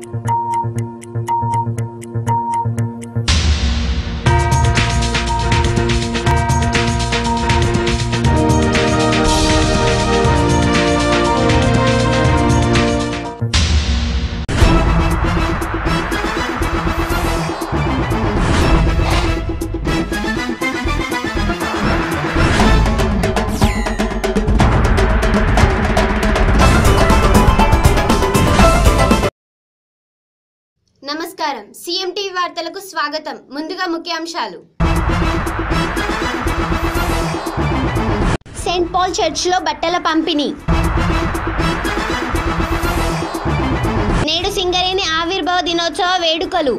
నమస్కారం CM TV వార్తలకు స్వాగతం ముందుగా ముఖ్యాంశాలు సెయింట్ పాల్ చర్చ్లో బట్టల పంపిణీ నేడు సింగరేణి ఆవిర్భావ దినోత్సవ వేడుకలు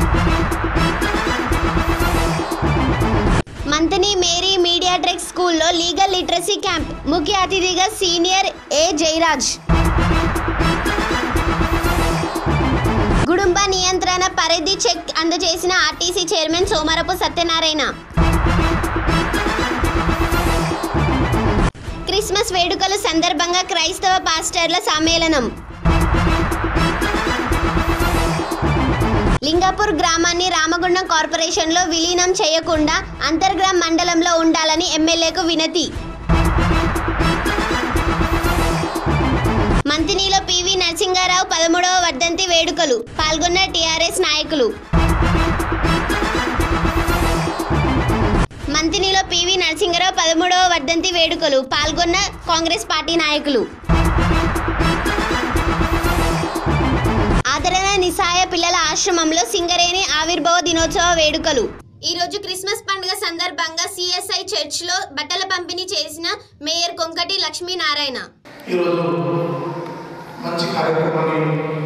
మంతని మేరీ మీడియా ట్రెక్ స్కూల్లో లీగల్ లిటరసీ క్యాంప్ ముఖ్య అతిథిగా సీనియర్ ఏ జయరాజ్ గుడుంబ నియంత్రణ పరిధి చెక్ అందజేసిన RTC chairman Somarapu Satyanarayana Christmas వేడుకల సందర్భంగా క్రైస్తవ పాస్టర్ల సమ్మేళనం లింగాపూర్ గ్రామాన్ని రామగుండం కార్పొరేషన్లో విలీనం చేయకుండా అంతర్గ్రామ్ మండలంలో ఉండాలని ఎమ్మెల్యేకు వినతి మంతినిలో పివి నరసింగారావు పదమూడవ వర్ధంతి వేడుకలు పాల్గొన్న టీఆర్ఎస్ నాయకులు మంతినిలో పివి నరసింగారావు పదమూడవ వర్ధంతి వేడుకలు పాల్గొన్న కాంగ్రెస్ పార్టీ నాయకులు ఆదరణ నిస్సహాయ పిల్లల ఆశ్రమంలో సింగరేణి ఆవిర్భావ దినోత్సవ వేడుకలు ఈ రోజు క్రిస్మస్ పండుగ సందర్భంగా సిఎస్ఐ చర్చ్లో బట్టల పంపిణీ చేసిన మేయర్ కొంకటి లక్ష్మీనారాయణ ఈరోజు మంచి కార్యక్రమాన్ని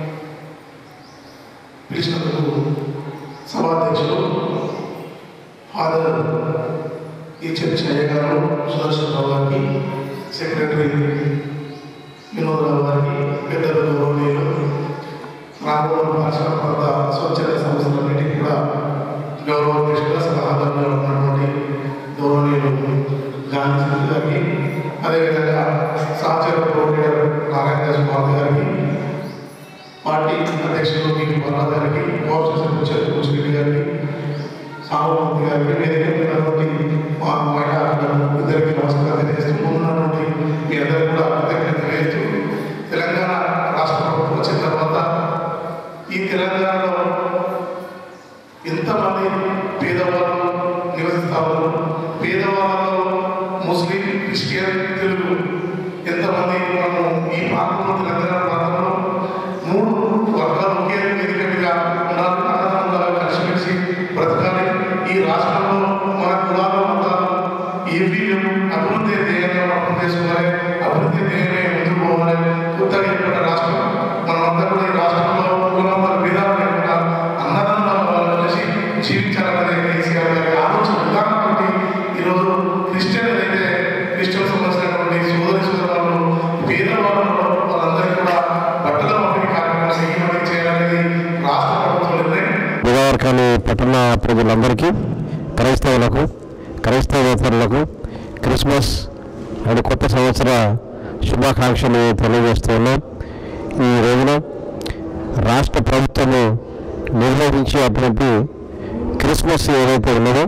పిలిచినందుకు సభాధ్యక్షులు ఫాదర్ ఈ చర్చ అయ్యగారు సుదర్శన్ రావు గారికి సెక్రటరీ వినోదరావు గారికి పెద్దలు గౌరవనీయులు రామవరం భాషా ప్రాంత స్వచ్ఛంద సంస్థలన్నిటికీ కూడా గౌరవాధ్యక్షులుగా సలహాదారుగా ఉన్నటువంటి గౌరవనీయులు గాంధీ గారికి అదేవిధంగా సహచర ప్రోగ్రామ్ నారాయణ దాస్ బాబు గారికి పార్టీ అధ్యక్షులు పి వరద గారికి కోఆపరేషన్ ముచ్చిరెడ్డి గారికి సామూర్తి గారికి వేదిక మీద ఉన్నటువంటి మా మహిళా ఇద్దరికి నమస్కారం తెలియజేస్తూ ముందున్నటువంటి మీ అందరూ కూడా కృతజ్ఞత తెలియజేస్తూ తెలంగాణ రాష్ట్ర ప్రభుత్వం వచ్చిన తర్వాత ఈ తెలంగాణలో ఎంతమంది పేదవాళ్ళు నివసిస్తా ఉన్నారు పేదవాళ్ళలో ముస్లిం క్రిస్టియన్ తెలుగు ఎంతమంది మనము ఈ ప్రాంతంలో తెలంగాణ ప్రాంతంలో మూడు వర్గాలు ఒకే వేదిక మీద ఉన్నారు అన్నదమ్ములుగా కలిసిమెలిసి బ్రతకాలి ఈ రాష్ట్రంలో మన కులాలు మతాలు ఏవి లేవు అభివృద్ధి ధ్యేయంగా అర్థం చేసుకోవాలి అభివృద్ధి ధ్యేయమే ముందుకు పోవాలి కొత్తగా ఏర్పడ్డ రాష్ట్రం మనమంతా కూడా ఈ రాష్ట్రంలో కులమతాల భేదాలు లేకుండా అన్నదమ్ముల కలిసి జీవించాలనేది కేసీఆర్ గారి ఆలోచన విధానంతో ఈరోజు క్రిస్టియన్ ఏదైతే క్రిస్టియన్ సంబంధించినటువంటి సోదరి సోదరులు పేదవాళ్ళు వాళ్ళందరికీ కూడా బట్టల పంపిణీ కార్యక్రమం సీఎం చేయాలనేది రాష్ట్ర ప్రభుత్వం నిర్ణయం బుధవారకాని పట్టణ ప్రజలందరికీ క్రైస్తవులకు క్రైస్తవేతరులకు క్రిస్మస్ అండ్ కొత్త సంవత్సర శుభాకాంక్షలు తెలియజేస్తున్నాం ఈ రోజున రాష్ట్ర ప్రభుత్వము నిర్వహించేటువంటి క్రిస్మస్ ఏదైతే ఉన్నదో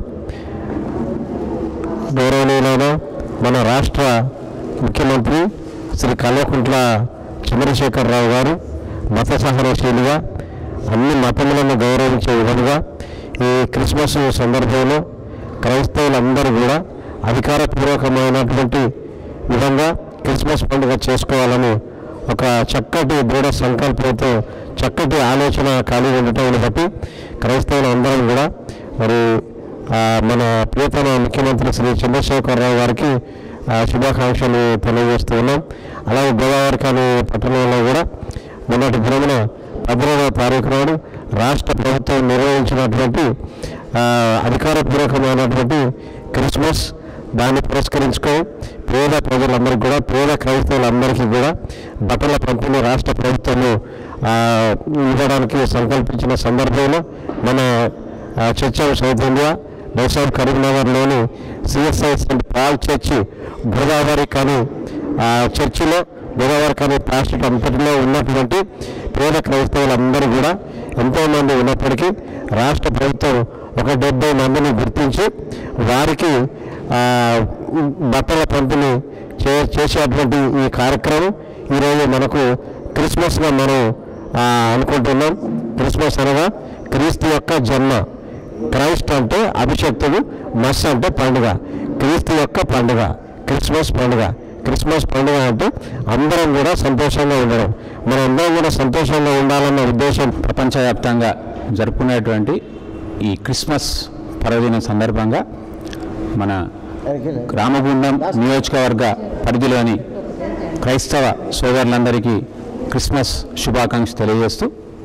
గౌరవనీయులైన మన రాష్ట్ర ముఖ్యమంత్రి శ్రీ కల్వకుంట్ల చంద్రశేఖరరావు గారు మత సహనశీలిగా అన్ని మతములను గౌరవించే విధంగా ఈ క్రిస్మస్ సందర్భంలో క్రైస్తవులందరూ కూడా అధికారపూర్వకమైనటువంటి విధంగా క్రిస్మస్ పండుగ చేసుకోవాలని ఒక చక్కటి దృఢ సంకల్పంతో చక్కటి ఆలోచన కలిగి ఉండటం బట్టి క్రైస్తవులందరం కూడా మరి ఆ, మన ప్రియతమ ముఖ్యమంత్రి శ్రీ చంద్రశేఖరరావు గారికి ఆ, శుభాకాంక్షలు తెలియజేస్తూ ఉన్నాం అలాగే గోదావరి కాని పట్టణంలో కూడా మొన్నటి దినమున పద్దెనిమిదవ తారీఖు నాడు రాష్ట్ర ప్రభుత్వం నిర్వహించినటువంటి ఆ, అధికారపూర్వకమైనటువంటి క్రిస్మస్ దాన్ని పురస్కరించుకొని పేద ప్రజలందరికీ కూడా పేద క్రైస్తవులందరికీ కూడా బట్టల పంపిణీ రాష్ట్ర ప్రభుత్వము ఆ, ఇవ్వడానికి సంకల్పించిన సందర్భంలో మన ఆ, చర్చ్ ఆఫ్ సౌత్ ఇండియా నైసాబ్ కరీంనగర్లోని CSI saint Paul church Godavari కానీ ఆ చర్చిలో నెట్వర్క్ అనే ప్లాస్టిక్ అంతటిలో ఉన్నటువంటి పేద క్రైస్తవులందరూ కూడా ఎంతోమంది ఉన్నప్పటికీ రాష్ట్ర ప్రభుత్వం ఒక డెబ్బై మందిని గుర్తించి వారికి ఆ, బట్టల పంపిణీ చే చేసేటువంటి ఈ కార్యక్రమం ఈరోజు మనకు క్రిస్మస్గా మనం ఆ, అనుకుంటున్నాం క్రిస్మస్ అనగా క్రీస్తు యొక్క జన్మ క్రైస్ట్ అంటే అభిషక్తుడు మస్ అంటే పండుగ క్రీస్తు యొక్క పండుగ క్రిస్మస్ పండుగ క్రిస్మస్ పండుగ అంటే అందరం కూడా సంతోషంగా ఉండడం మనం అందరం కూడా సంతోషంగా ఉండాలన్న ఉద్దేశం ప్రపంచవ్యాప్తంగా జరుపుకునేటువంటి ఈ క్రిస్మస్ పర్వదినం సందర్భంగా మన రామగుండం నియోజకవర్గ పరిధిలోని క్రైస్తవ సోదరులందరికీ క్రిస్మస్ శుభాకాంక్షలు తెలియజేస్తూ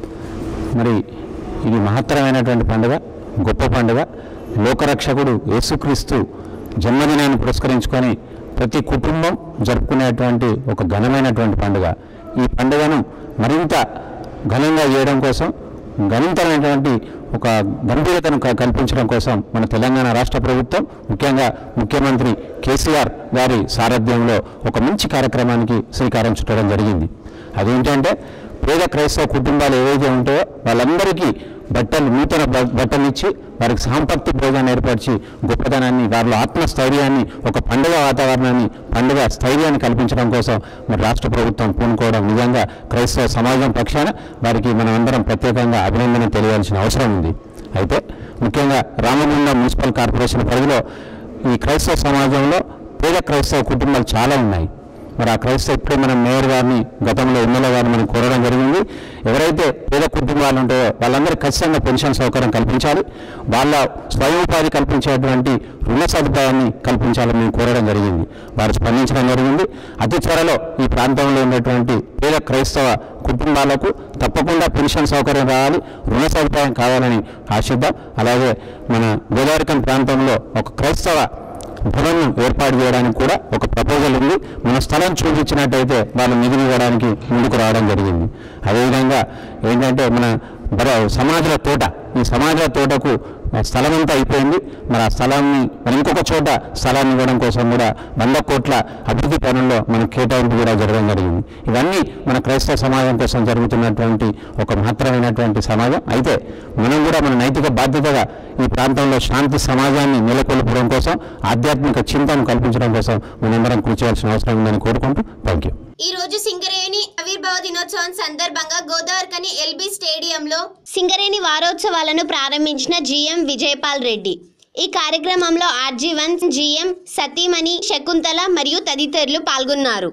మరి ఇది మహత్తరమైనటువంటి పండుగ గొప్ప పండుగ లోకరక్షకుడు యేసుక్రీస్తు జన్మదినాన్ని పురస్కరించుకొని ప్రతి కుటుంబం జరుపుకునేటువంటి ఒక ఘనమైనటువంటి పండుగ ఈ పండుగను మరింత ఘనంగా చేయడం కోసం ఘనంతరమైనటువంటి ఒక గంభీరతను క- కల్పించడం కోసం మన తెలంగాణ రాష్ట్ర ప్రభుత్వం ముఖ్యంగా ముఖ్యమంత్రి కేసీఆర్ గారి సారథ్యంలో ఒక మంచి కార్యక్రమానికి శ్రీకారం చుట్టడం జరిగింది అదేంటంటే పేద క్రైస్తవ కుటుంబాలు ఏవైతే ఉంటాయో వాళ్ళందరికీ బట్టలు నూతన బ- బట్టలు ఇచ్చి వారికి సాంపత్తి భోజనాన్ని ఏర్పరిచి గొప్పతనాన్ని వారిలో ఆత్మస్థైర్యాన్ని ఒక పండుగ వాతావరణాన్ని పండుగ స్థైర్యాన్ని కల్పించడం కోసం మరి రాష్ట్ర ప్రభుత్వం పూనుకోవడం నిజంగా క్రైస్తవ సమాజం పక్షాన వారికి మనం అందరం ప్రత్యేకంగా అభినందన తెలియాల్సిన అవసరం ఉంది అయితే ముఖ్యంగా రామగుండం మున్సిపల్ కార్పొరేషన్ పరిధిలో ఈ క్రైస్తవ సమాజంలో పేద క్రైస్తవ కుటుంబాలు చాలా ఉన్నాయి మరి ఆ క్రైస్తవ ఇప్పుడే మనం మేయర్ గారిని గతంలో ఎమ్మెల్యే గారిని మనం కోరడం జరిగింది ఎవరైతే పేద కుటుంబాలు ఉంటాయో వాళ్ళందరికీ ఖచ్చితంగా పెన్షన్ సౌకర్యం కల్పించాలి వాళ్ళ స్వయం ఉపాధి కల్పించేటువంటి రుణ సదుపాయాన్ని కల్పించాలని మేము కోరడం జరిగింది వారు స్పందించడం జరిగింది అతి త్వరలో ఈ ప్రాంతంలో ఉన్నటువంటి పేద క్రైస్తవ కుటుంబాలకు తప్పకుండా పెన్షన్ సౌకర్యం రావాలి రుణ సదుపాయం కావాలని ఆశిద్దాం అలాగే మన గోదావరికం ప్రాంతంలో ఒక క్రైస్తవ భవనం ఏర్పాటు చేయడానికి కూడా ఒక ప్రపోజల్ ఉంది మన స్థలం చూపించినట్టయితే వాళ్ళు నిధులు ఇవ్వడానికి ముందుకు రావడం జరిగింది అదేవిధంగా ఏంటంటే మన బర సమాజుల తోట ఈ సమాజ తోటకు ఆ స్థలం అంతా అయిపోయింది మరి ఆ స్థలాన్ని మరి ఇంకొక చోట స్థలాన్ని ఇవ్వడం కోసం కూడా వంద కోట్ల అభివృద్ధి పనుల్లో మన కేటాయింపు కూడా జరగడం జరిగింది ఇవన్నీ మన క్రైస్తవ సమాజం కోసం జరుగుతున్నటువంటి ఒక మహత్తరమైనటువంటి సమాజం అయితే మనం కూడా మన నైతిక బాధ్యతగా ఈ ప్రాంతంలో శాంతి సమాజాన్ని నెలకొల్పడం కోసం ఆధ్యాత్మిక చింతను కల్పించడం కోసం మనందరం కృషి చేయాల్సిన అవసరం ఉందని కోరుకుంటూ థ్యాంక్ యూ ఈ రోజు సింగరేణి ఆవిర్భావ దినోత్సవం సందర్భంగా గోదావరికని ఎల్బీ స్టేడియంలో సింగరేణి వారోత్సవాలను ప్రారంభించిన జిఎం విజయపాల్ రెడ్డి ఈ కార్యక్రమంలో ఆర్జీ వన్ జిఎం సతీమణి శకుంతల మరియు తదితరులు పాల్గొన్నారు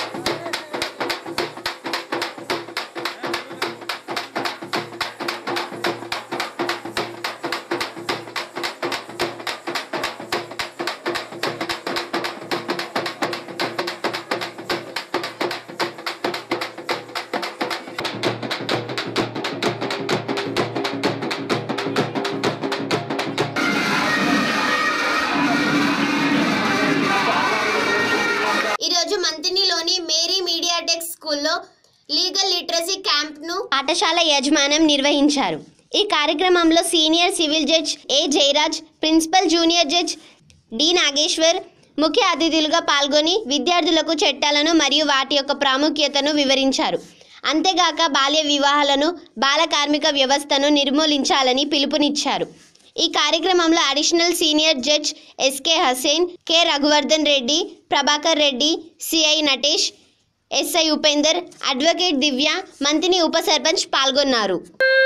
ఈరోజు మంతినిలోని మేరీ మీడియాటెక్ స్కూల్లో లీగల్ లిటరసీ క్యాంప్ను పాఠశాల యజమానం నిర్వహించారు ఈ కార్యక్రమంలో senior civil judge A Jayaraj principal junior judge D Nageshwar ముఖ్య అతిథులుగా పాల్గొని విద్యార్థులకు చట్టాలను మరియు వాటి యొక్క ప్రాముఖ్యతను వివరించారు అంతేగాక బాల్య వివాహాలను బాల కార్మిక వ్యవస్థను నిర్మూలించాలని పిలుపునిచ్చారు ఈ కార్యక్రమంలో additional senior judge SK Hasen K Raghuvardhan Reddy Prabhakar Reddy CI Natesh SI Upender advocate Divya Manthani ఉప సర్పంచ్ పాల్గొన్నారు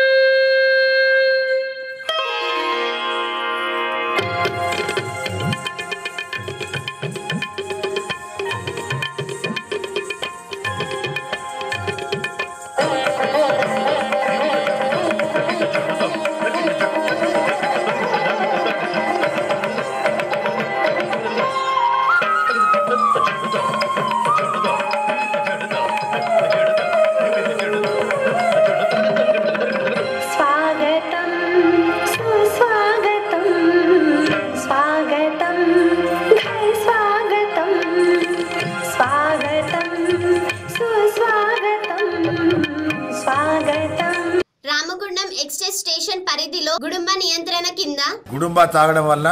स्वागतं सुस्वागतं स्वागतं घै स्वागतं स्वागतं सुस्वागतं स्वागतं రామగుండం ఎక్స్టేజ్ స్టేషన్ పరిధిలో గుడుంబ నియంత్రణ కింద గుడుంబా తాగడం వల్ల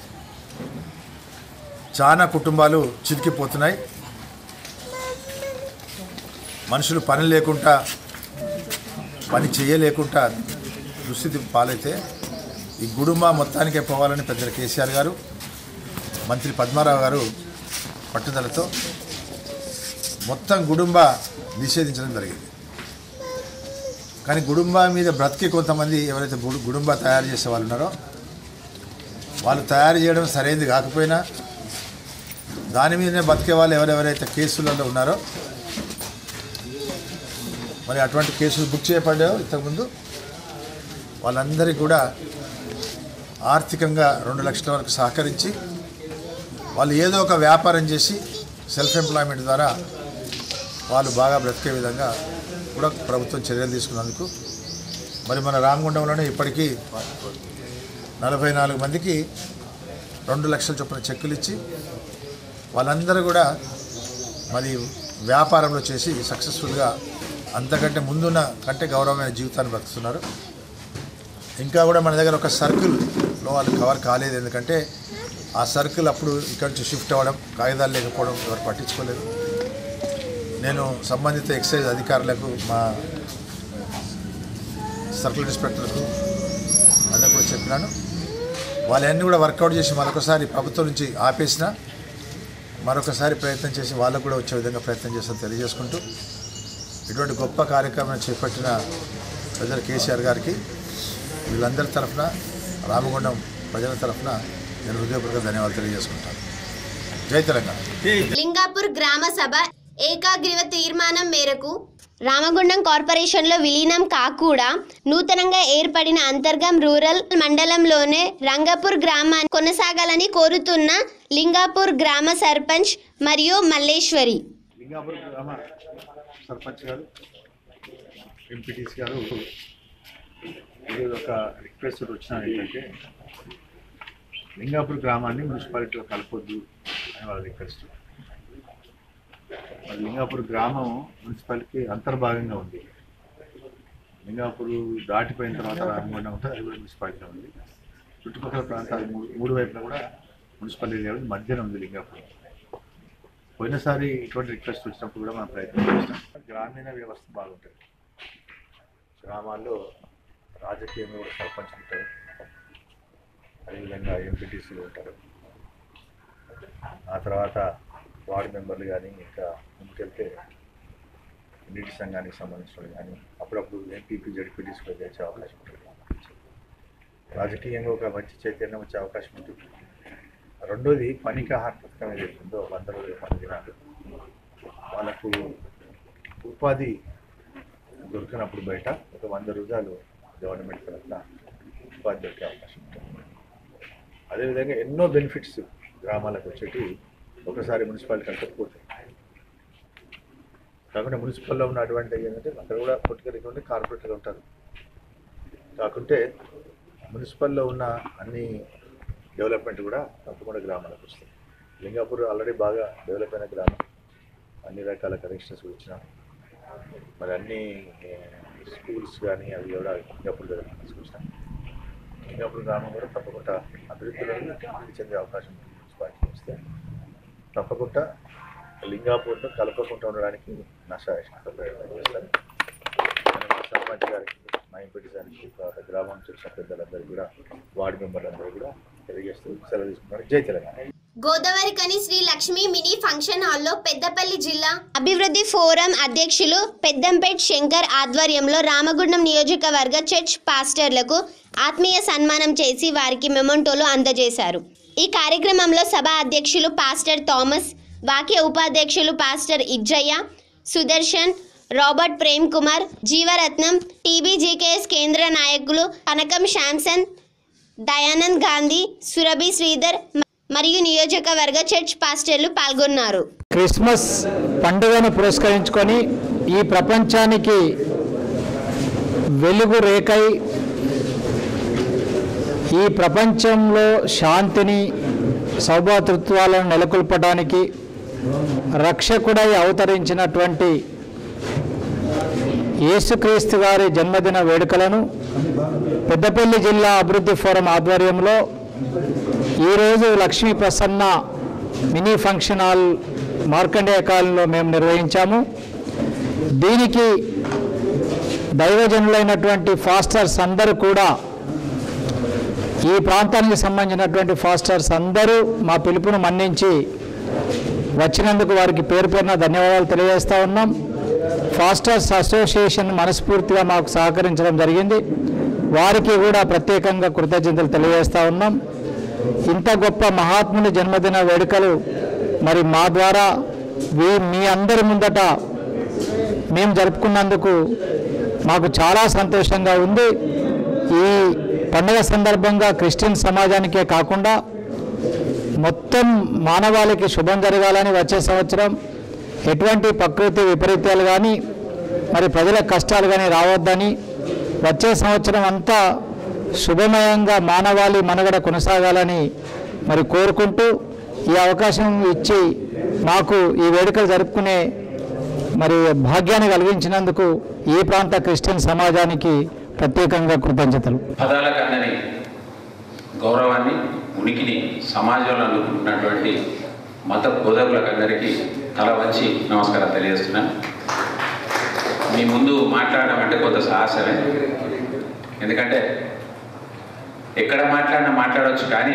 చాలా కుటుంబాలు చితికిపోతున్నాయి మనుషులు పని లేకుండా పని చేయలేకుండా దుస్థితి పాలైతే ఈ గుడుంబ మొత్తానికే పోవాలని పెద్దలు కేసీఆర్ గారు మంత్రి పద్మారావు గారు పట్టుదలతో మొత్తం గుడుంబ నిషేధించడం జరిగింది కానీ గుడుంబ మీద బ్రతికి కొంతమంది ఎవరైతే గుడు గుడుంబ తయారు చేసే వాళ్ళు ఉన్నారో వాళ్ళు తయారు చేయడం సరైనది కాకపోయినా దాని మీదనే బతికే వాళ్ళు ఎవరెవరైతే కేసులలో ఉన్నారో మరి అటువంటి కేసులు బుక్ చేయబడ్డాయో ఇంతకుముందు వాళ్ళందరికీ కూడా ఆర్థికంగా రెండు లక్షల వరకు సహకరించి వాళ్ళు ఏదో ఒక వ్యాపారం చేసి సెల్ఫ్ ఎంప్లాయ్మెంట్ ద్వారా వాళ్ళు బాగా బ్రతికే విధంగా కూడా ప్రభుత్వం చర్యలు తీసుకున్నందుకు మరి మన రామగుండంలోనే ఇప్పటికీ నలభై నాలుగు మందికి రెండు లక్షల చొప్పున చెక్కులు ఇచ్చి వాళ్ళందరూ కూడా మరి వ్యాపారంలో చేసి సక్సెస్ఫుల్గా అంతకంటే ముందున్న కంటే గౌరవమైన జీవితాన్ని బ్రతుకుతున్నారు ఇంకా కూడా మన దగ్గర ఒక సర్కిల్లో వాళ్ళు కవర్ కాలేదు ఎందుకంటే ఆ సర్కిల్ అప్పుడు ఇక్కడి నుంచి షిఫ్ట్ అవ్వడం కాగితాలు లేకపోవడం ఎవరు పట్టించుకోలేదు నేను సంబంధిత ఎక్సైజ్ అధికారులకు మా సర్కిల్ ఇన్స్పెక్టర్లకు అందరూ కూడా చెప్పినాను వాళ్ళన్నీ కూడా వర్కౌట్ చేసి మరొకసారి ప్రభుత్వం నుంచి ఆపేసిన మరొకసారి ప్రయత్నం చేసి వాళ్ళకు కూడా వచ్చే విధంగా ప్రయత్నం చేస్తాను తెలియజేసుకుంటూ ఇటువంటి గొప్ప కార్యక్రమం చేపట్టిన ప్రజలు కేసీఆర్ గారికి వీళ్ళందరి తరఫున రామగుండం ప్రజల తరఫున నేను హృదయపూర్వక ధన్యవాదాలు తెలియజేసుకుంటాను జై తెలంగాణ లింగాపూర్ గ్రామ సభ ఏకాగ్రీవ తీర్మానం మేరకు రామగుండం కార్పొరేషన్లో విలీనం కాకుండా నూతనంగా ఏర్పడిన అంతర్గం రూరల్ మండలంలోనే రంగపూర్ గ్రామాన్ని కొనసాగాలని కోరుతున్న లింగాపూర్ గ్రామ సర్పంచ్ మరియు మల్లేశ్వరి లింగాపురం గ్రామ సర్పంచ్ గారు ఎంపీటీసీ గారు ఈరోజు ఒక రిక్వెస్ట్ వచ్చిన ఏంటంటే లింగాపూర్ గ్రామాన్ని మున్సిపాలిటీలో కలపొద్దు అని వాళ్ళ రిక్వెస్ట్ మరి లింగాపూర్ గ్రామం మున్సిపాలిటీ అంతర్భాగంగా ఉంది లింగాపూర్ దాటిపోయిన తర్వాత రామగుండం ఉంటుంది అది కూడా మున్సిపాలిటీలో ఉంది చుట్టుపక్కల ప్రాంతాలు మూడు మూడు వైపులా కూడా మున్సిపాలిటీ లెవెల్ మధ్యన ఉంది లింగాపూర్ పోయినసారి ఇటువంటి రిక్వెస్ట్ వచ్చినప్పుడు కూడా మనం ప్రయత్నం చేస్తాం గ్రామీణ వ్యవస్థ బాగుంటుంది గ్రామాల్లో రాజకీయంగా కూడా సర్పంచ్ ఉంటారు అదేవిధంగా ఎంపీటీసీలు ఉంటారు ఆ తర్వాత వార్డు మెంబర్లు కానీ ఇంకా ముందుకెళ్తే నీటి సంఘానికి సంబంధించిన కానీ అప్పుడప్పుడు ఎంపీపీ జడ్పీటీసీ కూడా చేసే అవకాశం ఉంటుంది రాజకీయంగా ఒక మంచి చైతన్యం వచ్చే అవకాశం ఉంటుంది రెండోది పనికి ఆహార పథకం ఏదైతే ఉందో వంద రోజుల పని దినాలు వాళ్ళకు ఉపాధి దొరికినప్పుడు బయట ఒక వంద రోజులు గవర్నమెంట్ తరఫున ఉపాధి దొరికే అవకాశం ఉంటుంది అదేవిధంగా ఎన్నో బెనిఫిట్స్ గ్రామాలకు వచ్చేటి ఒకసారి మున్సిపాలిటీ కట్టకపోతే కాకుండా మున్సిపల్లో ఉన్న అడ్వాంటేజ్ ఏంటంటే అక్కడ కూడా పొలిటికల్ ఉంటే కార్పొరేటర్లు ఉంటారు కాకుంటే మున్సిపల్లో ఉన్న అన్ని డెవలప్మెంట్ కూడా తప్పకుండా గ్రామాలకు వస్తుంది లింగాపూర్ ఆల్రెడీ బాగా డెవలప్ అయిన గ్రామం అన్ని రకాల కనెక్షన్స్ ఇచ్చినాం మరి అన్ని స్కూల్స్ కానీ అవి కూడా లింగాపూర్ దగ్గర తీసుకొచ్చినాం లింగాపూర్ గ్రామం కూడా తప్పకుండా అభివృద్ధిలో అభివృద్ధి చెందే అవకాశం ఉంది మున్సిపాలిటీ వస్తే తప్పకుండా లింగాపూర్లో కలపకుండా ఉండడానికి నష ప్రయత్నం చేస్తాను నేను మా సర్పంచ్ గారికి మా ఎంపీటీ గారికి తర్వాత గ్రామం చూసిన పెద్దలందరికీ కూడా వార్డు మెంబర్లందరూ కూడా తెలియజేస్తూ సెలవు తీసుకున్నారు జై తెలంగాణ గోదావరి కని శ్రీ లక్ష్మి మినీ ఫంక్షన్ హాల్లో పెద్దపల్లి జిల్లా అభివృద్ధి ఫోరం అధ్యక్షులు పెద్దంపేట్ శంకర్ ఆధ్వర్యంలో రామగుండం నియోజకవర్గ చర్చ్ పాస్టర్లకు ఆత్మీయ సన్మానం చేసి వారికి మెమొంటోలు అందజేశారు ఈ కార్యక్రమంలో సభ అధ్యక్షులు పాస్టర్ థామస్ వాక్య ఉపాధ్యక్షులు pastor Ijjaiah Sudarshan Robert Prem Kumar Jeevaratnam TBGKS కేంద్ర నాయకులు కనకం శాంసన్ దయానంద్ గాంధీ సురభి శ్రీధర్ మ- మరియు నియోజకవర్గ చర్చ్ పాస్టర్లు పాల్గొన్నారు క్రిస్మస్ పండుగను పురస్కరించుకొని ఈ ప్రపంచానికి వెలుగు రేకై ఈ ప్రపంచంలో శాంతిని సౌభాతృత్వాలను నెలకొల్పడానికి రక్షకుడై అవతరించినటువంటి యేసుక్రీస్తు గారి జన్మదిన వేడుకలను పెద్దపల్లి జిల్లా అభివృద్ధి ఫోరం ఆధ్వర్యంలో ఈరోజు Lakshmi Prasanna mini function hall Markandeya కాలనీలో మేము నిర్వహించాము దీనికి దైవజనులైనటువంటి ఫాస్టర్స్ అందరూ కూడా ఈ ప్రాంతానికి సంబంధించినటువంటి ఫాస్టర్స్ అందరూ మా పిలుపును మన్నించి వచ్చినందుకు వారికి పేరు పేరున ధన్యవాదాలు తెలియజేస్తా ఉన్నాం ఫాస్టర్స్ అసోసియేషన్ మనస్ఫూర్తిగా మాకు సహకరించడం జరిగింది వారికి కూడా ప్రత్యేకంగా కృతజ్ఞతలు తెలియజేస్తా ఉన్నాం ఇంత గొప్ప మహాత్ముని జన్మదిన వేడుకలు మరి మా ద్వారా వీ- మీ అందరి ముందట మేము జరుపుకున్నందుకు మాకు చాలా సంతోషంగా ఉంది ఈ పండుగ సందర్భంగా క్రిస్టియన్ సమాజానికే కాకుండా మొత్తం మానవాళికి శుభం జరగాలని వచ్చే సంవత్సరం ఎటువంటి ప్రకృతి విపరీతాలు కానీ మరి ప్రజల కష్టాలు కానీ రావద్దని వచ్చే సంవత్సరం అంతా శుభమయంగా మానవాళి మనుగడ కొనసాగాలని మరి కోరుకుంటూ ఈ అవకాశం ఇచ్చి మాకు ఈ వేడుకలు జరుపుకునే మరి భాగ్యాన్ని కలిగించినందుకు ఈ ప్రాంత క్రిస్టియన్ సమాజానికి ప్రత్యేకంగా కృతజ్ఞతలు పదాలకు అందని గౌరవాన్ని ఉనికిని సమాజంలో అందుకుంటున్నటువంటి మత బోధకులకు అందరికీ తల వంచి నమస్కారం తెలియజేస్తున్నాను మీ ముందు మాట్లాడడం అంటే కొంత సాహసమే ఎందుకంటే ఎక్కడ మాట్లాడినా మాట్లాడవచ్చు కానీ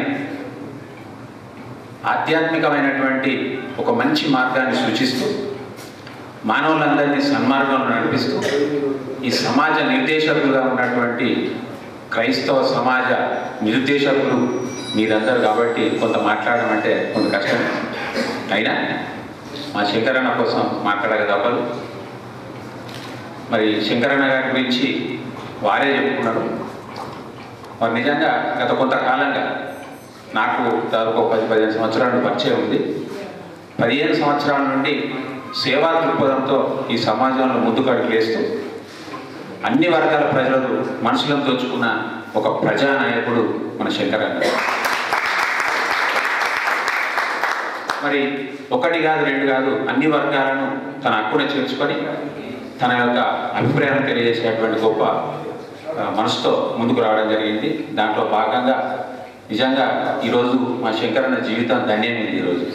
ఆధ్యాత్మికమైనటువంటి ఒక మంచి మార్గాన్ని సూచిస్తూ మానవులందరినీ సన్మార్గంలో నడిపిస్తూ ఈ సమాజ నిర్దేశకులుగా ఉన్నటువంటి క్రైస్తవ సమాజ నిర్దేశకులు మీరందరూ కాబట్టి కొంత మాట్లాడడం అంటే కొంత కష్టం అయినా మా శంకరన్న కోసం మాట్లాడక తప్పదు మరి శంకరన్న గారి గురించి వారే చెప్పుకున్నారు వారు నిజంగా గత కొంతకాలంగా నాకు దాదాపు ఒక పది పదిహేను సంవత్సరాల నుండి పరిచయం ఉంది పదిహేను సంవత్సరాల నుండి సేవా దృక్పథంతో ఈ సమాజంలో ముందుకు అడుగులేస్తూ అన్ని వర్గాల ప్రజలు మనసులను దోచుకున్న ఒక ప్రజానాయకుడు మన శంకరన్న మరి ఒకటి కాదు రెండు కాదు అన్ని వర్గాలను తన హక్కున చేర్చుకొని తన యొక్క అభిప్రాయాన్ని తెలియజేసేటువంటి గొప్ప ఆ, మనసుతో ముందుకు రావడం జరిగింది దాంట్లో భాగంగా నిజంగా ఈరోజు మా శంకరన్న జీవితం ధన్యమైంది ఈరోజు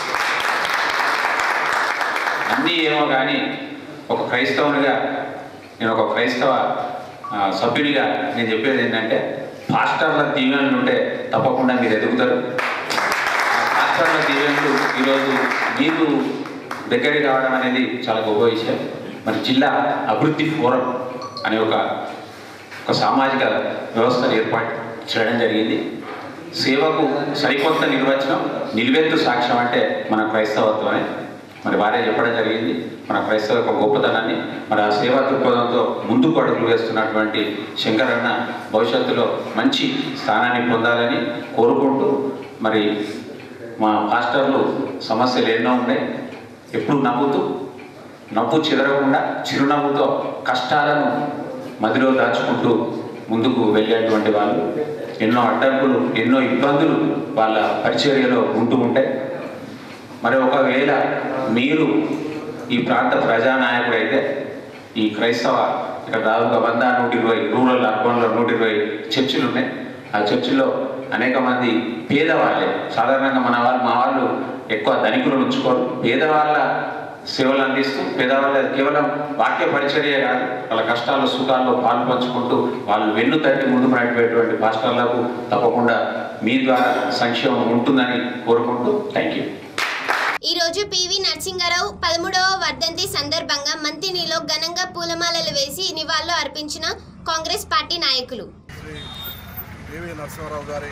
అన్నీ ఏమో కానీ ఒక క్రైస్తవునిగా నేను ఒక క్రైస్తవ ఆ, సభ్యునిగా నేను చెప్పేది ఏంటంటే పాస్టర్ల దీవెనలు ఉంటే తప్పకుండా మీరు ఎదుగుతారు ఆ పాస్టర్ల దీవెనలు ఈరోజు మీకు దగ్గరికి రావడం అనేది చాలా గొప్ప విషయం మరి జిల్లా అభివృద్ధి ఫోరం అనే ఒక ఒక సామాజిక వ్యవస్థను ఏర్పాటు చేయడం జరిగింది సేవకు సరికొత్త నిర్వచనం నిలువెత్తు సాక్ష్యం అంటే మన క్రైస్తవత్వమే మరి వారే చెప్పడం జరిగింది మన క్రైస్తవ యొక్క గొప్పతనాన్ని మరి ఆ సేవా దృక్పథంతో ముందుకు అడుగులు వేస్తున్నటువంటి శంకరన్న భవిష్యత్తులో మంచి స్థానాన్ని పొందాలని కోరుకుంటూ మరి మా పాస్టర్లు సమస్యలు ఎన్నో ఉన్నాయి ఎప్పుడు నవ్వుతూ నవ్వు చెదరకుండా చిరునవ్వుతో కష్టాలను మదిలో దాచుకుంటూ ముందుకు వెళ్ళేటువంటి వాళ్ళు ఎన్నో అడ్డంకులు ఎన్నో ఇబ్బందులు వాళ్ళ పరిచర్యలో ఉంటూ ఉంటాయి మరి ఒకవేళ మీరు ఈ ప్రాంత ప్రజానాయకుడు అయితే ఈ క్రైస్తవ ఇక్కడ దాదాపుగా వంద నూట ఇరవై రూరల్ అర్బన్లో నూట ఇరవై చర్చిలు ఉన్నాయి ఆ చర్చిల్లో అనేక మంది పేదవాళ్ళే సాధారణంగా మన వాళ్ళు మా వాళ్ళు ఎక్కువ ధనికులు ఉంచుకోరు పేదవాళ్ళ సేవలు అందిస్తూ పేదవాళ్ళ కేవలం వాక్య పరిచర్య కాదు వాళ్ళ కష్టాలు సుఖాల్లో పాలు పంచుకుంటూ వాళ్ళు వెన్ను తట్టి ముందుకు నడిపేటువంటి పాస్టర్లకు తప్పకుండా మీ ద్వారా సంక్షేమం ఉంటుందని కోరుకుంటూ థ్యాంక్ యూ ఈ రోజు పివి నరసింహారావు పదమూడవ వర్ధంతి సందర్భంగా మంతినిలో ఘనంగా పూలమాలలు వేసి నివాళులు అర్పించిన కాంగ్రెస్ పార్టీ నాయకులు శ్రీ పివి నరసింహారావు గారి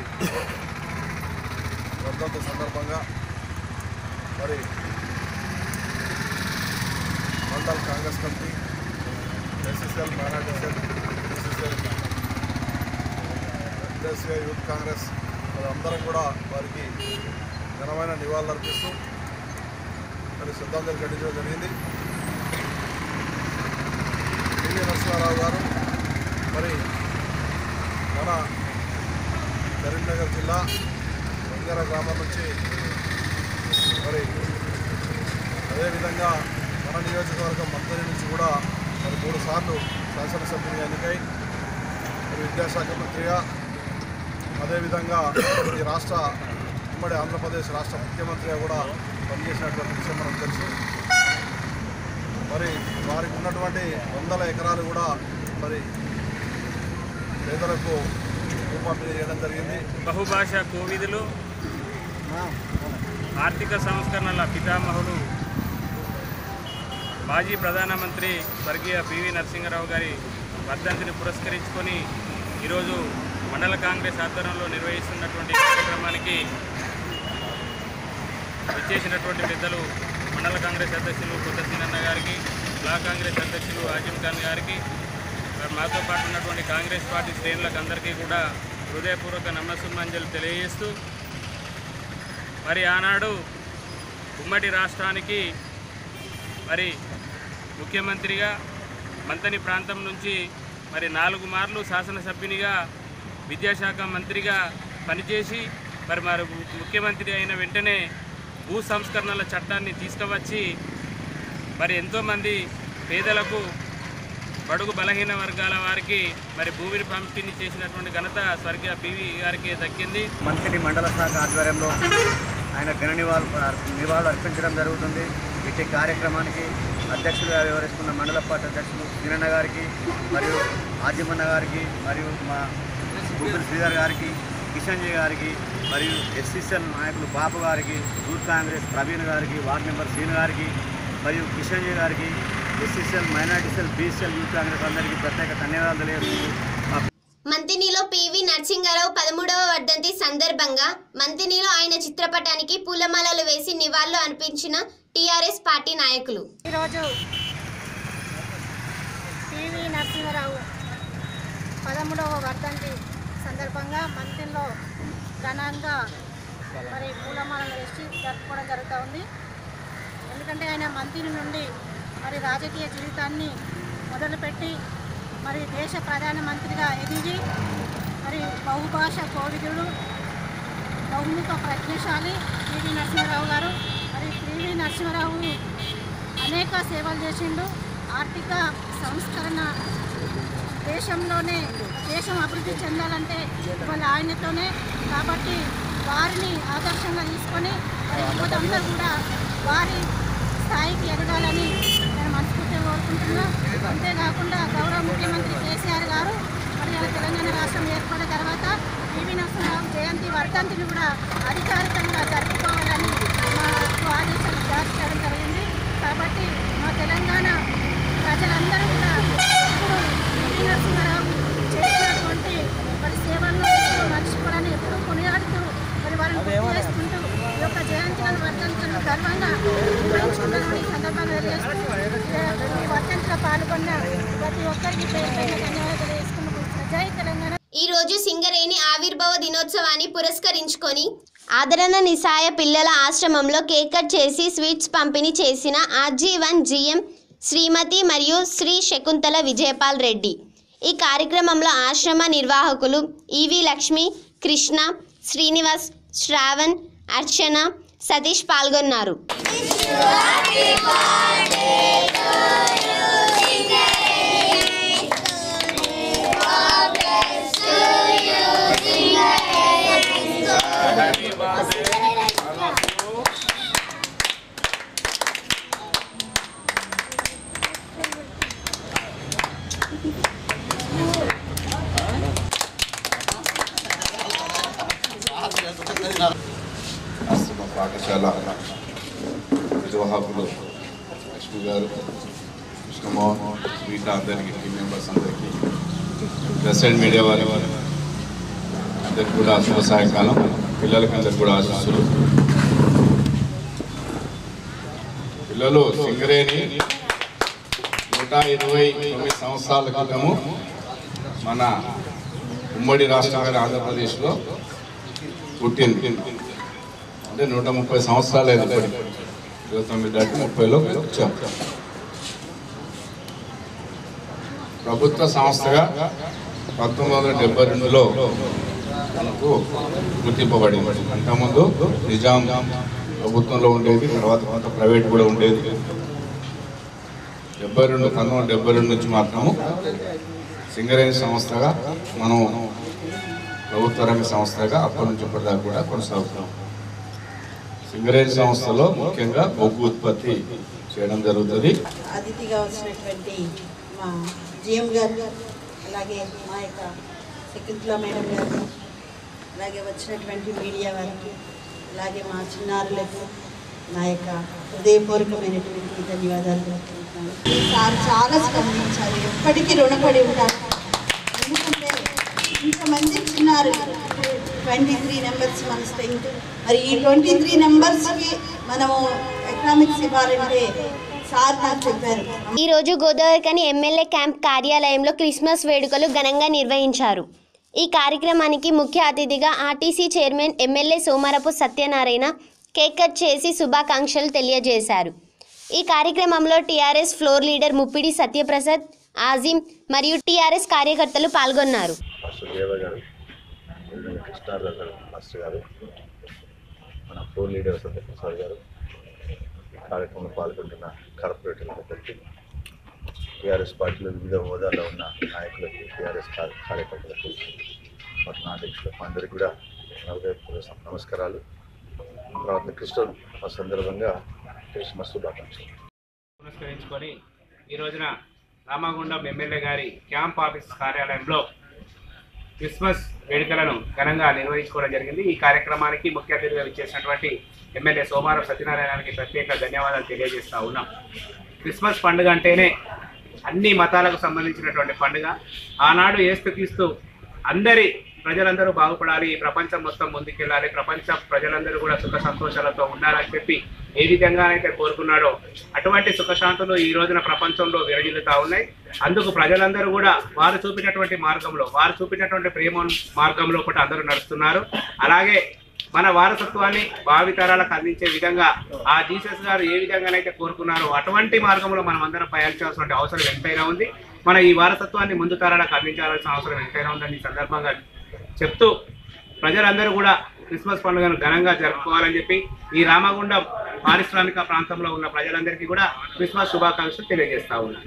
వర్ధంతి సందర్భంగా మరి mandal Congress committee SSL minority cell SSL SSA youth Congress మరి అందరం కూడా వారికి ఘనమైన నివాళులు అర్పిస్తూ మరి శ్రద్ధాంజలి ఘటించడం జరిగింది పివి నరసింహారావు గారు మరి మన కరీంనగర్ జిల్లా వంగర గ్రామం నుంచి మరి అదేవిధంగా మన నియోజకవర్గం మంత్రి నుంచి కూడా మరి మూడు సార్లు శాసనసభ్యునిగా ఎన్నికై మరి విద్యాశాఖ మంత్రిగా అదేవిధంగా ఈ రాష్ట్ర ఉమ్మడి ఆంధ్రప్రదేశ్ రాష్ట్ర ముఖ్యమంత్రిగా కూడా పనిచేసినటువంటి విషయం మనకు తెలుసు మరి వారికి ఉన్నటువంటి వందల ఎకరాలు కూడా మరి పేదలకు భూ పంపిణీ చేయడం జరిగింది బహుభాషా కోవిదులు ఆర్థిక సంస్కరణల పితామహుడు మాజీ ప్రధానమంత్రి స్వర్గీయ పివి నరసింహారావు గారి వర్ధంతిని పురస్కరించుకొని ఈరోజు మండల కాంగ్రెస్ ఆధ్వర్యంలో నిర్వహిస్తున్నటువంటి కార్యక్రమానికి విచ్చేసినటువంటి పెద్దలు మండల కాంగ్రెస్ అధ్యక్షులు కొత్త సీనన్న గారికి బ్లాక్ కాంగ్రెస్ అధ్యక్షులు ఆజిమ్ ఖాన్ గారికి మరి మాతో పాటు ఉన్నటువంటి కాంగ్రెస్ పార్టీ శ్రేణులకు అందరికీ కూడా హృదయపూర్వక నమస్సుమాంజలు తెలియజేస్తూ మరి ఆనాడు ఉమ్మడి రాష్ట్రానికి మరి ముఖ్యమంత్రిగా మంతని ప్రాంతం నుంచి మరి నాలుగు మార్లు శాసనసభ్యునిగా విద్యాశాఖ మంత్రిగా పనిచేసి మరి మరి ముఖ్యమంత్రి అయిన వెంటనే భూ సంస్కరణల చట్టాన్ని తీసుకువచ్చి మరి ఎంతోమంది పేదలకు బడుగు బలహీన వర్గాల వారికి మరి భూమిని పంపిణీ చేసినటువంటి ఘనత స్వర్గీయ పివి గారికి దక్కింది మంత్రి మండల శాఖ ఆధ్వర్యంలో ఆయన ఘన నివాళులు నివాళులు అర్పించడం జరుగుతుంది ఇట్టి కార్యక్రమానికి అధ్యక్షులుగా వ్యవహరిస్తున్న మండల పార్టీ అధ్యక్షులు శ్రీరన్న గారికి మరియు ఆజిమన్న గారికి మరియు మా గుబ్బులు శ్రీధర్ గారికి కిషన్ జీ గారికి మరియు ఎస్సీసీఎల్ నాయకులు బాబు గారికి యూత్ కాంగ్రెస్ ప్రవీణ్ గారికి వార్డు మెంబర్ శ్రీను గారికి మరియు కిషన్ జీ గారికి SC cell minority cell BC cell youth Congress అందరికీ ప్రత్యేక ధన్యవాదాలు తెలియజేస్తూ మా మంతినిలో పివి నరసింహారావు పదమూడవ వర్ధంతి సందర్భంగా మంతినిలో ఆయన చిత్రపటానికి పూలమాలలు వేసి నివాళులు అర్పించిన టీఆర్ఎస్ పార్టీ నాయకులు ఈరోజు పివి నరసింహారావు పదమూడవ వర్ధంతి సందర్భంగా మంత్రిలో ఘనంగా మరి పూలమాలలు వేసి జరుపుకోవడం జరుగుతూ ఉంది ఎందుకంటే ఆయన మంత్రి నుండి మరి రాజకీయ జీవితాన్ని మొదలుపెట్టి మరి దేశ ప్రధానమంత్రిగా ఎదిగి మరి బహుభాష కోవిదుడు బహుముఖ ప్రజ్ఞశాలి పివి నరసింహారావు గారు మరి పివి నరసింహారావు అనేక సేవలు చేసిండు ఆర్థిక సంస్కరణ దేశంలోనే దేశం అభివృద్ధి చెందాలంటే ఇవాళ ఆయనతోనే కాబట్టి వారిని ఆదర్శంగా తీసుకొని మరి యువతంతా కూడా వారి స్థాయికి ఎదగాలని నేను మనస్ఫూర్తిగా కోరుకుంటున్నా అంతేకాకుండా గౌరవ ముఖ్యమంత్రి కేసీఆర్ గారు మరి ఇలా తెలంగాణ రాష్ట్రం ఏర్పడిన తర్వాత పివి నరసింహరావు జయంతి వర్ధంతిని కూడా అధికారికంగా జరుపుకోవాలని మాకు ఆదేశాలు జారీ చేయడం జరిగింది కాబట్టి మా తెలంగాణ ప్రజలందరూ కూడా ఇప్పుడు పివి నరసింహారావు చేసినటువంటి మరి సేవలను ఎప్పుడూ మర్చిపోవాలని ఎప్పుడూ కొనియాడుతూ మరి వారిని గుర్తు చేసుకుంటూ ఈ యొక్క జయంతులను వర్ధంతులను గర్వంగా నిర్వహించుకుంటామని ఈ సందర్భంగా తెలియజేస్తూ ఈ వర్ధంతిలో పాల్గొన్న ప్రతి ఒక్కరికి పేరు పైన ధన్యవాదాలు తెలియజేసుకుంటూ జై తెలంగాణ ఈ రోజు సింగరేణి ఆవిర్భావ దినోత్సవాన్ని పురస్కరించుకొని ఆదరణ నిసాయ పిల్లల ఆశ్రమంలో కేక్ కట్ చేసి స్వీట్స్ పంపిణీ చేసిన ఆర్జీవన్ జిఎం శ్రీమతి మరియు శ్రీ శకుంతల విజయపాల్ రెడ్డి ఈ కార్యక్రమంలో ఆశ్రమ నిర్వాహకులు ఈవి లక్ష్మి కృష్ణ శ్రీనివాస్ శ్రావణ్ అర్చన సతీష్ పాల్గొన్నారు ఆశ్రమ పాఠశాల నిర్వాహకులు లక్ష్మి గారు కృష్ణమోహన్ మిగతా అందరికీ టీం మెంబర్స్ అందరికీ ప్రెస్ అండ్ మీడియా వారి అందరికి కూడా శుభ సాయంకాలం పిల్లలకి అందరికి కూడా ఆశీస్సులు పిల్లలు సింగరేణి నూట ఇరవై తొమ్మిది సంవత్సరాల క్రితము మన ఉమ్మడి రాష్ట్రంగా ఆంధ్రప్రదేశ్లో పుట్టింది అంటే నూట ముప్పై సంవత్సరాలు అయింది ఇప్పటికి. ఇరవై తొమ్మిది దాటి ముప్పైలో వచ్చాం ప్రభుత్వ సంస్థగా పంతొమ్మిది వందల డెబ్బై రెండులో మనకు గుర్తింపబడింది అంతకుముందు నిజాం ప్రభుత్వంలో ఉండేది తర్వాత కొంత ప్రైవేట్ కూడా ఉండేది డెబ్బై రెండు పంతొమ్మిది వందల డెబ్బై రెండు నుంచి మాత్రము సింగరేణి సంస్థగా మనం ప్రభుత్వ రంగ సంస్థగా అప్పటి నుంచి ఇప్పటిదాకా కూడా కొనసాగుతున్నాం సింగరేణి సంస్థలో ముఖ్యంగా బొగ్గు ఉత్పత్తి చేయడం జరుగుతుంది అతిథిగా వచ్చినటువంటి మా జిఎం గారు అలాగే మా యొక్క శకుంతల మేడం గారు అలాగే వచ్చినటువంటి మీడియా వారికి అలాగే మా చిన్నారులకు నా యొక్క హృదయపూర్వకమైనటువంటి ధన్యవాదాలు తెలుపుతున్నాను. సార్ చాలా స్పందించారు ఎప్పటికీ రుణపడి ఉంటారు ఎందుకంటే ఇంతమంది చిన్నారు ట్వంటీ త్రీ నెంబర్స్ మన స్ట్రెంగ్త్ మరి ఈ ట్వంటీ త్రీ నెంబర్స్కి మనము ఎకనామిక్స్ ఇవ్వాలంటే సార్ నాకు చెప్పారు ఈ రోజు గోదావరికని ఎమ్మెల్యే క్యాంప్ కార్యాలయంలో క్రిస్మస్ వేడుకలు ఘనంగా నిర్వహించారు ఈ కార్యక్రమానికి ముఖ్య అతిథిగా RTC chairman MLA Somarapu Satyanarayana cake cut చేసి శుభాకాంక్షలు తెలియజేశారు ఈ కార్యక్రమంలో TRS floor leader Muppidi Satyaprasad Azim మరియు టీఆర్ఎస్ కార్యకర్తలు పాల్గొన్నారు మాస్టర్ దేవ గారు కృష్ణారావు గారు మాస్టర్ గారు మన ఫ్లోర్ లీడర్ సత్యప్రసాద్ గారు ఈ కార్యక్రమంలో పాల్గొంటున్న కార్పొరేటర్లందరికీ టీఆర్ఎస్ పార్టీలో వివిధ హోదాల్లో ఉన్న నాయకులకు టీఆర్ఎస్ కార్య- కార్యకర్తలకు పట్టణ అధ్యక్షులకు అందరికీ కూడా నా హృదయపూర్వక నమస్కారాలు తర్వాత క్రిస్టమస్ సందర్భంగా క్రిస్మస్ శుభాకాంక్షలు పురస్కరించుకొని ఈ రోజున రామగుండం ఎమ్మెల్యే గారి క్యాంప్ ఆఫీస్ కార్యాలయంలో క్రిస్మస్ వేడుకలను ఘనంగా నిర్వహించుకోవడం జరిగింది ఈ కార్యక్రమానికి ముఖ్య అతిథిగా ఇచ్చేసినటువంటి ఎమ్మెల్యే సోమారం సత్యనారాయణకి ప్రత్యేక ధన్యవాదాలు తెలియజేస్తా ఉన్నాం క్రిస్మస్ పండుగ అంటేనే అన్ని మతాలకు సంబంధించినటువంటి పండుగ ఆనాడు ఏస్తుక్రీస్తు అందరి ప్రజలందరూ బాగుపడాలి ఈ ప్రపంచం మొత్తం ముందుకెళ్ళాలి ప్రపంచ ప్రజలందరూ కూడా సుఖ సంతోషాలతో ఉండాలని చెప్పి ఏ విధంగానైతే కోరుకున్నాడో అటువంటి సుఖశాంతులు ఈ రోజున ప్రపంచంలో విరజిల్లుతా ఉన్నాయి అందుకు ప్రజలందరూ కూడా వారు చూపినటువంటి మార్గంలో వారు చూపినటువంటి ప్రేమ మార్గంలో కూడా అందరూ నడుస్తున్నారు అలాగే మన వారసత్వాన్ని భావితరాలకు అందించే విధంగా ఆ జీసస్ గారు ఏ విధంగానైతే కోరుకున్నారో అటువంటి మార్గంలో మనం అందరం పయనించాల్సిన అవసరం ఎంతైనా ఉంది మన ఈ వారసత్వాన్ని ముందు తరాలకు అందించాల్సిన అవసరం ఎంతైనా ఉందని ఈ సందర్భంగా చెప్తూ ప్రజలందరూ కూడా క్రిస్మస్ పండుగను ఘనంగా జరుపుకోవాలని చెప్పి ఈ రామగుండం పారిశ్రామిక ప్రాంతంలో ఉన్న ప్రజలందరికీ కూడా క్రిస్మస్ శుభాకాంక్షలు తెలియజేస్తా ఉన్నాను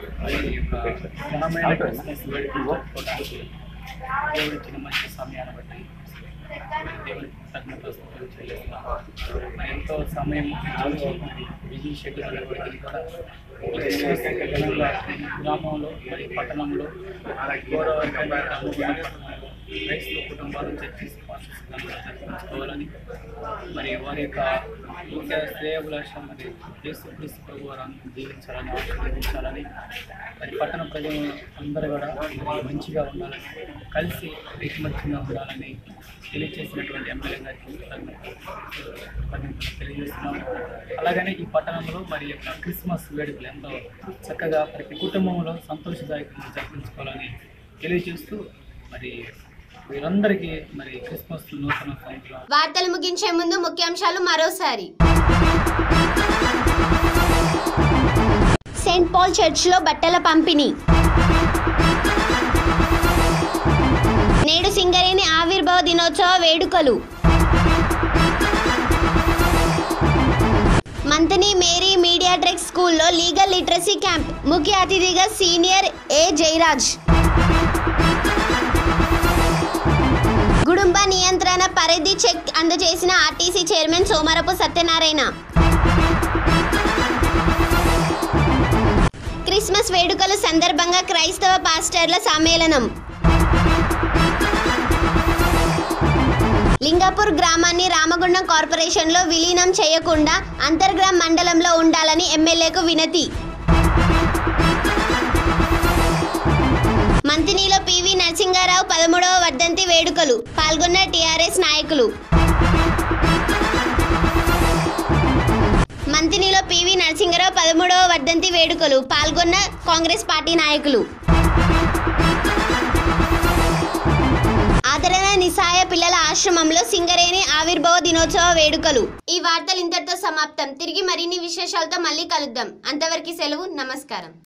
ఘనమైన క్రిస్మస్ వేడుకలు జరుపుకోవడానికి దేవుడు ఇచ్చిన మంచి సమయాన్ని బట్టి దేవుడికి కృతజ్ఞతాస్తుతులు చెల్లిస్తున్నాను. మరి ఎంతో సమయం కేటాయించి మరి బిజీ షెడ్యూల్ ఉన్నప్పటికీ కూడా ఈ క్రిస్మస్ యొక్క ఘనంగా గ్రామంలో మరి పట్టణంలో గౌరవ పట్టణంలో క్రైస్తవ కుటుంబాలు చర్చి ఘనంగా జరిపించుకోవాలని మరి వారి యొక్క ముఖ్య శ్రేయభిలాష మరి యేసు క్రీస్తు ప్రభు వారిని జీవించాలని ఆశీర్వదించాలని మరి పట్టణ ప్రజలు అందరూ కూడా మరి మంచిగా ఉండాలని కలిసి ఐకమత్యంగా ఉండాలని తెలియజేసినటువంటి ఎమ్మెల్యే గారికి కృతజ్ఞతలు తెలియజేస్తున్నాము అలాగనే ఈ పట్టణంలో మరి యొక్క క్రిస్మస్ వేడుకలు ఎంతో చక్కగా ప్రతి కుటుంబంలో సంతోషదాయకంగా జరిపించుకోవాలని తెలియజేస్తూ మరి వీరందరికీ మరి క్రిస్మస్ నూతన సంవత్సరం వార్తలు ముగించే ముందు ముఖ్యాంశాలు మరోసారి సెయింట్ పాల్ చర్చ్లో బట్టల పంపిణీ నేడు సింగరేణి ఆవిర్భావ దినోత్సవ వేడుకలు మంతని మేరీ మీడియా ట్రెక్ స్కూల్లో లీగల్ లిటరసీ క్యాంప్ ముఖ్య అతిథిగా సీనియర్ ఏ జయరాజ్ గుడుంబ నియంత్రణ పరిధి చెక్ అందజేసిన RTC chairman Somarapu Satyanarayana Christmas వేడుకల సందర్భంగా క్రైస్తవ పాస్టర్ల సమ్మేళనం లింగాపూర్ గ్రామాన్ని రామగుండం కార్పొరేషన్లో విలీనం చేయకుండా అంతర్గ్రామ్ మండలంలో ఉండాలని ఎమ్మెల్యేకు వినతి మంతినిలో పివి నరసింగారావు పదమూడవ వర్ధంతి వేడుకలు పాల్గొన్న టీఆర్ఎస్ నాయకులు మంతినిలో పివి నరసింగారావు పదమూడవ వర్ధంతి వేడుకలు పాల్గొన్న కాంగ్రెస్ పార్టీ నాయకులు ఆదరణ నిస్సాయ పిల్లల ఆశ్రమంలో సింగరేణి ఆవిర్భావ దినోత్సవ వేడుకలు ఈ వార్తలు ఇంతటితో సమాప్తం తిరిగి మరిన్ని విశేషాలతో మళ్ళీ కలుద్దాం అంతవరకు సెలవు నమస్కారం